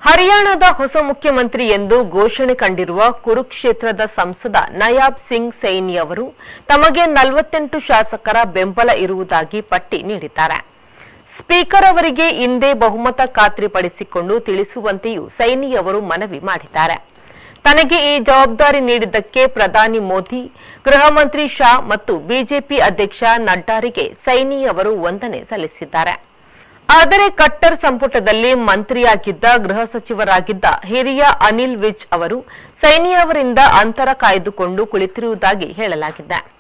ಹರಿಯಾಣದ ಹೊಸ ಮುಖ್ಯಮಂತ್ರಿ ಎಂದು ಘೋಷಣೆ ಕಂಡಿರುವ ಕುರುಕ್ಷೇತ್ರದ ಸಂಸದ ನಯಾಬ್ ಸಿಂಗ್ ಸೈನಿ ಅವರು ತಮಗೆ ನಲವತ್ತೆಂಟು ಶಾಸಕರ ಬೆಂಬಲ ಇರುವುದಾಗಿ ಪಟ್ಟಿ ನೀಡಿದ್ದಾರೆ ಸ್ಪೀಕರ್ ಅವರಿಗೆ ಇಂದೇ ಬಹುಮತ ಖಾತ್ರಿಪಡಿಸಿಕೊಂಡು ತಿಳಿಸುವಂತೆಯೂ ಸೈನಿ ಅವರು ಮನವಿ ಮಾಡಿದ್ದಾರೆ ತನಗೆ ಈ ಜವಾಬ್ದಾರಿ ನೀಡಿದ್ದಕ್ಕೆ ಪ್ರಧಾನಿ ಮೋದಿ ಗೃಹ ಮಂತ್ರಿ ಶಾ ಮತ್ತು ಬಿಜೆಪಿ ಅಧ್ಯಕ್ಷ ನಡ್ಡಾರಿಗೆ ಸೈನಿ ಅವರು ವಂದನೆ ಸಲ್ಲಿಸಿದ್ದಾರೆ ಆದರೆ ಕಟ್ಟರ್ ಸಂಪುಟದಲ್ಲಿ ಮಂತ್ರಿಯಾಗಿದ್ದ ಗೃಹ ಸಚಿವರಾಗಿದ್ದ ಹಿರಿಯ ಅನಿಲ್ ವಿಜ್ ಅವರು ಸೈನಿ ಅವರಿಂದ ಅಂತರ ಕಾಯ್ದುಕೊಂಡು ಕುಳಿತಿರುವುದಾಗಿ ಹೇಳಲಾಗಿದೆ